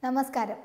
നമസ്കാരം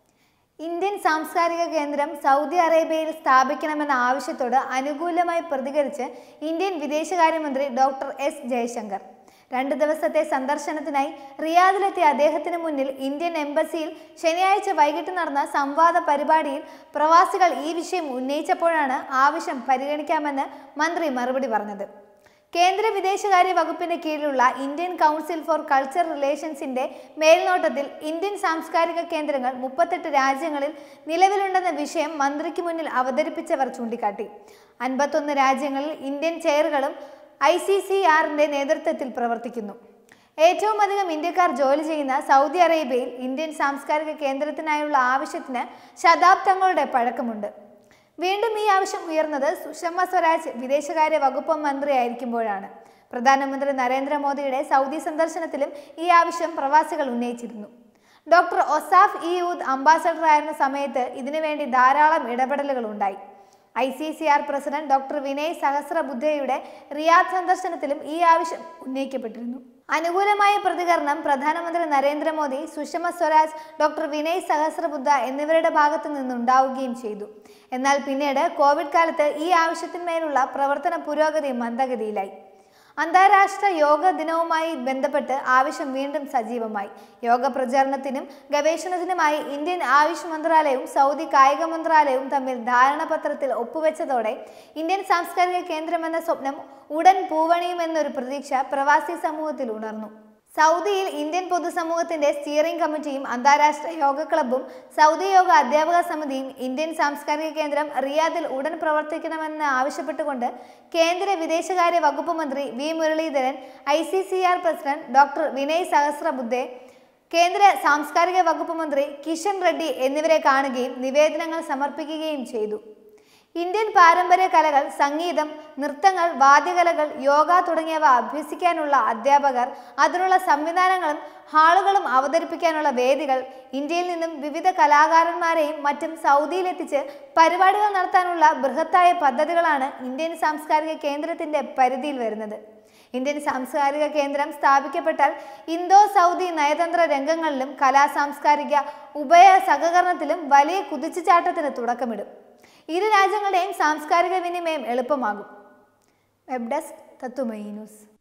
ഇന്ത്യൻ സാംസ്കാരിക കേന്ദ്രം സൗദി അറേബ്യയിൽ സ്ഥാപിക്കണമെന്ന ആവശ്യത്തോട് അനുകൂലമായി പ്രതികരിച്ച് ഇന്ത്യൻ വിദേശകാര്യമന്ത്രി ഡോക്ടർ എസ് ജയശങ്കർ രണ്ട് ദിവസത്തെ സന്ദർശനത്തിനായി റിയാദിലെത്തിയ അദ്ദേഹത്തിന് മുന്നിൽ ഇന്ത്യൻ എംബസിയിൽ ശനിയാഴ്ച വൈകിട്ട് നടന്ന സംവാദ പരിപാടിയിൽ പ്രവാസികൾ ഈ വിഷയം ഉന്നയിച്ചപ്പോഴാണ് ആവശ്യം പരിഗണിക്കാമെന്ന് മന്ത്രി മറുപടി പറഞ്ഞത് കേന്ദ്ര വിദേശകാര്യ വകുപ്പിന് കീഴിലുള്ള ഇന്ത്യൻ കൗൺസിൽ ഫോർ കൾച്ചർ റിലേഷൻസിന്റെ മേൽനോട്ടത്തിൽ ഇന്ത്യൻ സാംസ്കാരിക കേന്ദ്രങ്ങൾ മുപ്പത്തെട്ട് രാജ്യങ്ങളിൽ നിലവിലുണ്ടെന്ന വിഷയം മന്ത്രിക്ക് മുന്നിൽ അവതരിപ്പിച്ചവർ ചൂണ്ടിക്കാട്ടി അൻപത്തൊന്ന് രാജ്യങ്ങളിൽ ഇന്ത്യൻ ചെയറുകളും ഐ സി സി ആറിന്റെ നേതൃത്വത്തിൽ പ്രവർത്തിക്കുന്നു ഏറ്റവും അധികം ഇന്ത്യക്കാർ ജോലി ചെയ്യുന്ന സൗദി അറേബ്യയിൽ ഇന്ത്യൻ സാംസ്കാരിക കേന്ദ്രത്തിനായുള്ള ആവശ്യത്തിന് ശതാബ്ദങ്ങളുടെ പഴക്കമുണ്ട് വീണ്ടും ഈ ആവശ്യം ഉയർന്നത് സുഷമ സ്വരാജ് വിദേശകാര്യ വകുപ്പ് മന്ത്രിയായിരിക്കുമ്പോഴാണ് പ്രധാനമന്ത്രി നരേന്ദ്രമോദിയുടെ സൗദി സന്ദർശനത്തിലും ഈ ആവശ്യം പ്രവാസികൾ ഉന്നയിച്ചിരുന്നു doctor Ausaf Sayeed ambassador ആയിരുന്ന സമയത്ത് ഇതിനുവേണ്ടി ധാരാളം ഇടപെടലുകൾ ഉണ്ടായി I C C R president doctor Vinay സഹസ്രബുദ്ധയുടെ റിയാദ് സന്ദർശനത്തിലും ഈ ആവശ്യം ഉന്നയിക്കപ്പെട്ടിരുന്നു അനുകൂലമായ പ്രതികരണം പ്രധാനമന്ത്രി നരേന്ദ്രമോദി സുഷമ സ്വരാജ് ഡോക്ടർ വിനയ് സഹസ്രബുദ്ധ എന്നിവരുടെ ഭാഗത്തു നിന്നുണ്ടാവുകയും ചെയ്തു എന്നാൽ പിന്നീട് കോവിഡ് കാലത്ത് ഈ ആവശ്യത്തിന്മേലുള്ള പ്രവർത്തന പുരോഗതി മന്ദഗതിയിലായി അന്താരാഷ്ട്ര യോഗ ദിനവുമായി ബന്ധപ്പെട്ട് ആവശ്യം വീണ്ടും സജീവമായി യോഗ പ്രചാരണത്തിനും ഗവേഷണത്തിനുമായി ഇന്ത്യൻ ആയുഷ് മന്ത്രാലയവും സൗദി കായിക മന്ത്രാലയവും തമ്മിൽ ധാരണാപത്രത്തിൽ ഒപ്പുവെച്ചതോടെ ഇന്ത്യൻ സാംസ്കാരിക കേന്ദ്രമെന്ന സ്വപ്നം ഉടൻ പൂവണിയുമെന്നൊരു പ്രതീക്ഷ പ്രവാസി സമൂഹത്തിൽ ഉണർന്നു സൗദിയിൽ ഇന്ത്യൻ പൊതുസമൂഹത്തിന്റെ സ്റ്റിയറിംഗ് കമ്മിറ്റിയും അന്താരാഷ്ട്ര യോഗ ക്ലബ്ബും സൗദി യോഗ അധ്യാപക സമിതിയും ഇന്ത്യൻ സാംസ്കാരിക കേന്ദ്രം റിയാദിൽ ഉടൻ പ്രവർത്തിക്കണമെന്ന് ആവശ്യപ്പെട്ടുകൊണ്ട് കേന്ദ്ര വിദേശകാര്യ വകുപ്പ് മന്ത്രി V Muraleedharan I C C R president doctor Vinay Sahasrabuddhe കേന്ദ്ര സാംസ്കാരിക വകുപ്പ് മന്ത്രി കിഷൻ റെഡ്ഡി എന്നിവരെ കാണുകയും നിവേദനങ്ങൾ സമർപ്പിക്കുകയും ചെയ്തു ഇന്ത്യൻ പാരമ്പര്യ കലകൾ സംഗീതം നൃത്തങ്ങൾ വാദ്യകലകൾ യോഗ തുടങ്ങിയവ അഭ്യസിക്കാനുള്ള അധ്യാപകർ അതിനുള്ള സംവിധാനങ്ങളും ഹാളുകളും അവതരിപ്പിക്കാനുള്ള വേദികൾ ഇന്ത്യയിൽ നിന്നും വിവിധ കലാകാരന്മാരെയും മറ്റും സൗദിയിലെത്തിച്ച് പരിപാടികൾ നടത്താനുള്ള ബൃഹത്തായ പദ്ധതികളാണ് ഇന്ത്യൻ സാംസ്കാരിക കേന്ദ്രത്തിന്റെ പരിധിയിൽ വരുന്നത് ഇന്ത്യൻ സാംസ്കാരിക കേന്ദ്രം സ്ഥാപിക്കപ്പെട്ടാൽ ഇന്തോ സൗദി നയതന്ത്ര രംഗങ്ങളിലും കലാ സാംസ്കാരിക ഉഭയ സഹകരണത്തിലും വലിയ കുതിച്ചുചാട്ടത്തിന് തുടക്കമിടും ഇരു രാജ്യങ്ങളുടെയും സാംസ്കാരിക വിനിമയം എളുപ്പമാകും വെബ് ഡെസ്ക് തത്തുമൈ ന്യൂസ്